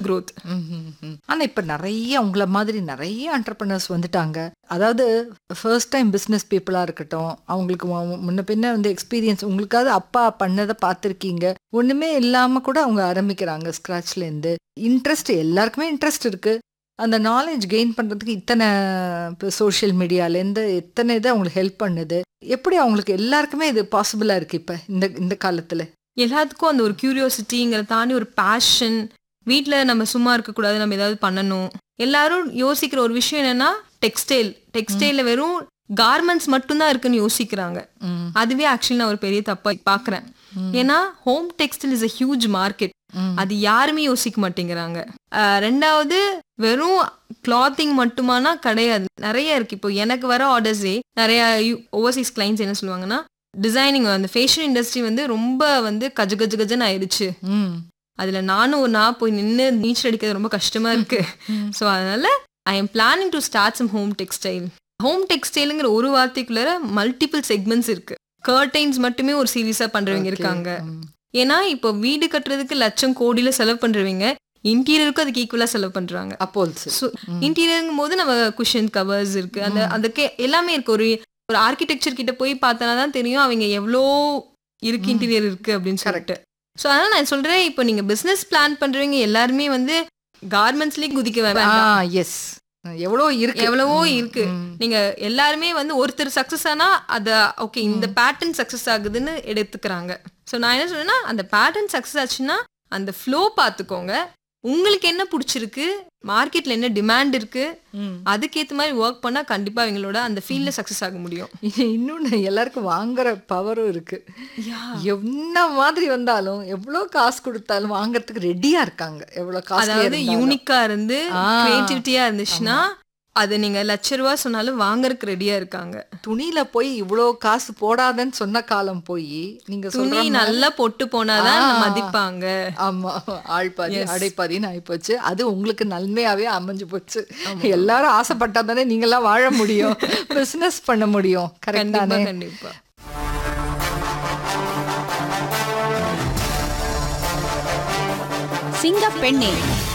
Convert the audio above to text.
growth ம்ஹும்ஹும். ஆனா இப்ப நிறைய உங்கள மாதிரி நிறைய entrepreneurs வந்துட்டாங்க அதாவது ஃபர்ஸ்ட் டைம் பிஸ்னஸ் பீப்புளா இருக்கட்டும் அவங்களுக்கு மு- முன்ன பின்ன வந்து எக்ஸ்பீரியன்ஸ் உங்களுக்காவது அப்பா பண்ணதை பார்த்துருக்கீங்க ஒண்ணுமே இல்லாம கூட அவங்க ஆரம்பிக்கிறாங்க ஸ்க்ராட்ச்ல இருந்து இன்ட்ரெஸ்ட் எல்லாருக்குமே இன்ட்ரெஸ்ட் இருக்கு அந்த நாலேஜ் கெயின் பண்றதுக்கு இத்தனை சோஷியல் மீடியாலேருந்து எத்தனை இது அவங்களுக்கு ஹெல்ப் பண்ணுது எப்படி அவங்களுக்கு எல்லாருக்குமே இது பாசிபிளா இருக்கு இப்ப இந்த இந்த காலத்துல எல்லாத்துக்கும் அந்த ஒரு கியூரியோசிட்டிங்கிற தாண்டி ஒரு பேஷன் வீட்டில் நம்ம சும்மா இருக்கக்கூடாது நம்ம ஏதாவது பண்ணணும் எல்லாரும் யோசிக்கிற ஒரு விஷயம் என்னன்னா டெக்ஸ்டைல் டெக்ஸ்டைலில் வெறும் கார்மெண்ட்ஸ் மட்டும்தான் இருக்குன்னு யோசிக்கிறாங்க ம். அதுவே ஆக்சுவலி நான் ஒரு பெரிய தப்பா பார்க்குறேன் ஏன்னா home textile is a huge market ம். அது யாருமே யோசிக்க மாட்டேங்கிறாங்க அஹ் ரெண்டாவது வெறும் கிளாத்திங் மட்டுமானா கிடையாது நிறைய இருக்கு இப்போ எனக்கு வர ஆர்டர்ஸே நிறைய ஓவர்சீஸ் கிளைண்ட்ஸ் என்ன சொல்லுவாங்கன்னா டிசைனிங் அந்த ஃபேஷன் இண்டஸ்ட்ரி வந்து ரொம்ப வந்து கஜ கஜ கஜன்னு ஆயிடுச்சு ம். அதுல நானும் ஒரு நான் போய் நின்று நீச்சல் அடிக்கிறது ரொம்ப கஷ்டமா இருக்கு ம். ஸோ அதனால I am planning to start some home textile home டெக்ஸ்டைலுங்கிற ஒரு வார்த்தைக்குள்ள மல்டிபிள் செக்மெண்ட்ஸ் இருக்கு கர்டைன்ஸ் மட்டுமே ஒரு சீரியஸா பண்றவங்க Okay. இருக்காங்க ம். ஏன்னா இப்போ வீடு கட்டுறதுக்கு லட்சம் கோடியில செலவு பண்றவங்க இன்டீரியருக்கும் அதுக்கு ஈக்குவலா செலவு பண்றாங்க அப்போல்ஸ் ஸோ இன்டீரியருங்கும் போது நம்ம குஷன் கவர்ஸ் இருக்கு அந்த அதுக்கு எல்லாமே இருக்கு ஒரு ஒரு ஆர்கிடெக்சர் கிட்ட போய் பார்த்தனா தான் தெரியும் அவங்க எவ்வளோ இருக்கு இன்டீரியர் இருக்கு அப்படின்னு சொல்லிட்டு ஸோ அதனால நான் சொல்றேன் இப்போ நீங்க பிசினஸ் பிளான் பண்றவங்க எல்லாருமே வந்து கார்மெண்ட்ஸ்லயே குதிக்க ஆ வேண்டாம் எஸ் எவ்வளோ இருக்கு எவ்வளவோ ம், இருக்கு ம். நீங்க எல்லாருமே வந்து ஒருத்தர் சக்சஸ் ஆனா அத ஓகே இந்த பேட்டர்ன் சக்சஸ் ஆகுதுன்னு எடுத்துக்கிறாங்க ஸோ நான் என்ன சொல்றேன்னா அந்த பேட்டர்ன் சக்சஸ் ஆச்சுன்னா அந்த ஃப்ளோ பார்த்துக்கோங்க உங்களுக்கு என்ன பிடிச்சிருக்கு மார்க்கெட்ல என்ன டிமாண்ட் இருக்கு ம். அதுக்கேத்த மாதிரி ஒர்க் பண்ணா கண்டிப்பா அவங்களோட அந்த ஃபீல்ட்ல சக்சஸ் ஆக முடியும் இன்னொன்னு எல்லாருக்கும் வாங்குற பவரும் இருக்கு என்ன மாதிரி வந்தாலும் எவ்வளோ காசு கொடுத்தாலும் வாங்குறதுக்கு ரெடியா இருக்காங்க எவ்வளோ காசு அதாவது யூனிக்கா இருந்து ஆ. கிரியேட்டிவிட்டியா இருந்துச்சுன்னா அது நீங்க லட்ச ரூபா சொன்னாலும் வாங்குறதுக்கு ரெடியா இருக்காங்க துணியில போய் இவ்வளோ காசு போடாதன்னு சொன்ன காலம் போய் நீங்க துணி சொல்ற மாதிரி- நல்லா பொட்டு போனாதான் ஆ. மதிப்பாங்க ஆமா ஆள் பாதி Yes. அடைப்பாதின்னு ஆயிப்போச்சு அது உங்களுக்கு நன்மையாவே அமைஞ்சு போச்சு எல்லாரும் ஆசைப்பட்டா தானே நீங்களாம் வாழ முடியும் பிசினஸ் பண்ண முடியும் கரெக்ட் கண்டிப்பா தானே கண்டிப்பா சிங்கப்பெண்ணே